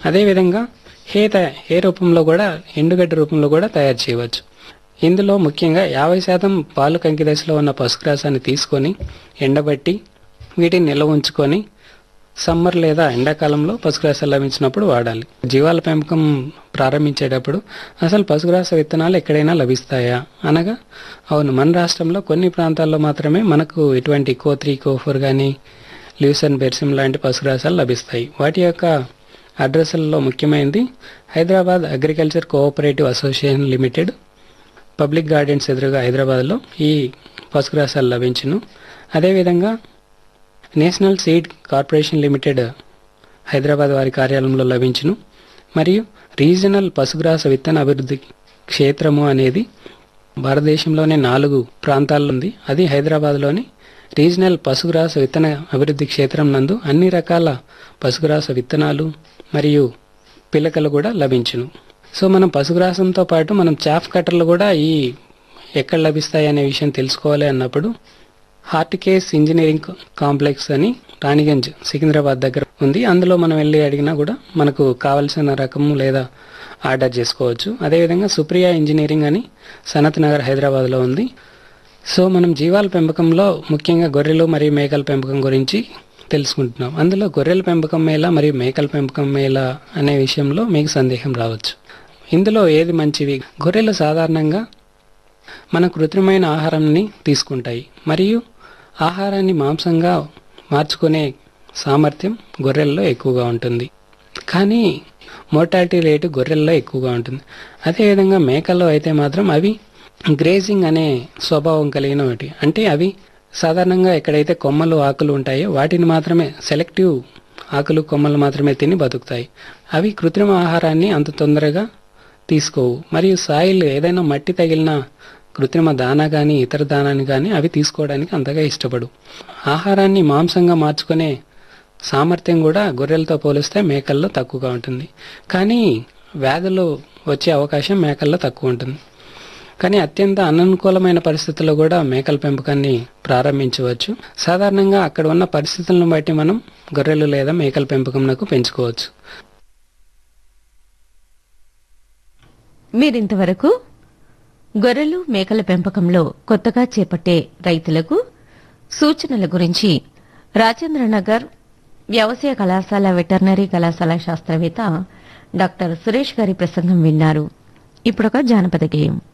అదేవిధంగా హే తయ హే రూపంలో కూడా ఎండుగడ్డి రూపంలో కూడా తయారు చేయవచ్చు ఇందులో ముఖ్యంగా యాభై శాతం పాలు కంకి దశలో ఉన్న పశుగ్రాసాన్ని తీసుకొని ఎండబట్టి వీటిని నిల్వ ఉంచుకొని సమ్మర్ లేదా ఎండాకాలంలో పశుగ్రాసాలు లభించినప్పుడు వాడాలి జీవాల పెంపకం ప్రారంభించేటప్పుడు అసలు పశుగ్రాస విత్తనాలు ఎక్కడైనా లభిస్తాయా అనగా అవును మన రాష్ట్రంలో కొన్ని ప్రాంతాల్లో మాత్రమే మనకు ఇటువంటి కో త్రీ కో ఫోర్ కానీ ల్యూసన్ బెర్సిమ్ లాంటి పశుగ్రాసాలు లభిస్తాయి వాటి యొక్క అడ్రస్లలో ముఖ్యమైనది Hyderabad agriculture cooperative association limited public gardens ఎదురుగా హైదరాబాద్లో ఈ పశుగ్రాసాలు లభించును అదేవిధంగా national seed corporation limited Hyderabad వారి కార్యాలయంలో లభించును మరియు రీజనల్ పశుగ్రాస విత్తన అభివృద్ధి క్షేత్రము అనేది భారతదేశంలోనే నాలుగు ప్రాంతాల్లో ఉంది అది హైదరాబాద్లోని రీజనల్ పశుగ్రాస విత్తన అభివృద్ధి క్షేత్రం నందు అన్ని రకాల పశుగ్రాస విత్తనాలు మరియు పిలకలు కూడా లభించును సో మనం పశుగ్రాసంతో పాటు మనం చాఫ్ కట్టర్లు కూడా ఈ ఎక్కడ లభిస్తాయి అనే విషయం తెలుసుకోవాలి అన్నప్పుడు హార్టికేస్ ఇంజనీరింగ్ కాంప్లెక్స్ అని రాణిగంజ్ సికింద్రాబాద్ దగ్గర ఉంది అందులో మనం వెళ్ళి అడిగినా కూడా మనకు కావలసిన రకము లేదా ఆర్డర్ చేసుకోవచ్చు అదేవిధంగా సుప్రియ ఇంజనీరింగ్ అని సనత్ నగర్ హైదరాబాద్లో ఉంది సో మనం జీవాల పెంపకంలో ముఖ్యంగా గొర్రెలు మరియు మేకల పెంపకం గురించి తెలుసుకుంటున్నాం అందులో గొర్రెల పెంపకం మేళ మరియు మేకల పెంపకం మేళ అనే విషయంలో మీకు సందేహం రావచ్చు ఇందులో ఏది మంచివి గొర్రెలు సాధారణంగా మన కృత్రిమైన ఆహారాన్ని తీసుకుంటాయి మరియు ఆహారాన్ని మాంసంగా మార్చుకునే సామర్థ్యం గొర్రెల్లో ఎక్కువగా ఉంటుంది కానీ మోర్టాలిటీ రేటు గొర్రెల్లో ఎక్కువగా ఉంటుంది అదేవిధంగా మేకల్లో అయితే మాత్రం అవి గ్రేజింగ్ అనే స్వభావం కలిగిన ఒకటి అంటే అవి సాధారణంగా ఎక్కడైతే కొమ్మలు ఆకులు ఉంటాయో వాటిని మాత్రమే సెలెక్టివ్ ఆకులు కొమ్మలు మాత్రమే తిని బతుకుతాయి అవి కృత్రిమ ఆహారాన్ని అంత తొందరగా తీసుకోవు మరియు సాయిల్ ఏదైనా మట్టి తగిలిన కృత్రిమ దానా కానీ ఇతర దానాన్ని కానీ అవి తీసుకోవడానికి అంతగా ఇష్టపడు ఆహారాన్ని మాంసంగా మార్చుకునే సామర్థ్యం కూడా గొర్రెలతో పోలిస్తే మేకల్లో తక్కువగా ఉంటుంది కానీ వ్యాధులు వచ్చే అవకాశం మేకల్లో తక్కువ ఉంటుంది కానీ అత్యంత అననుకూలమైన పరిస్థితుల్లో కూడా మేకల పెంపకాన్ని ప్రారంభించవచ్చు సాధారణంగా అక్కడ ఉన్న పరిస్థితులను బట్టి మనం గొర్రెలు లేదా మేకల పెంపకంకు పెంచుకోవచ్చు మీరింతవరకు గొర్రెలు మేకల పెంపకంలో కొత్తగా చేపట్టే రైతులకు సూచనల గురించి రాజేంద్రనగర్ వ్యవసాయ కళాశాల వెటర్నరీ కళాశాల శాస్త్రవేత్త డాక్టర్ సురేష్ గారి ప్రసంగం విన్నారు ఇప్పుడొక జానపద గేయం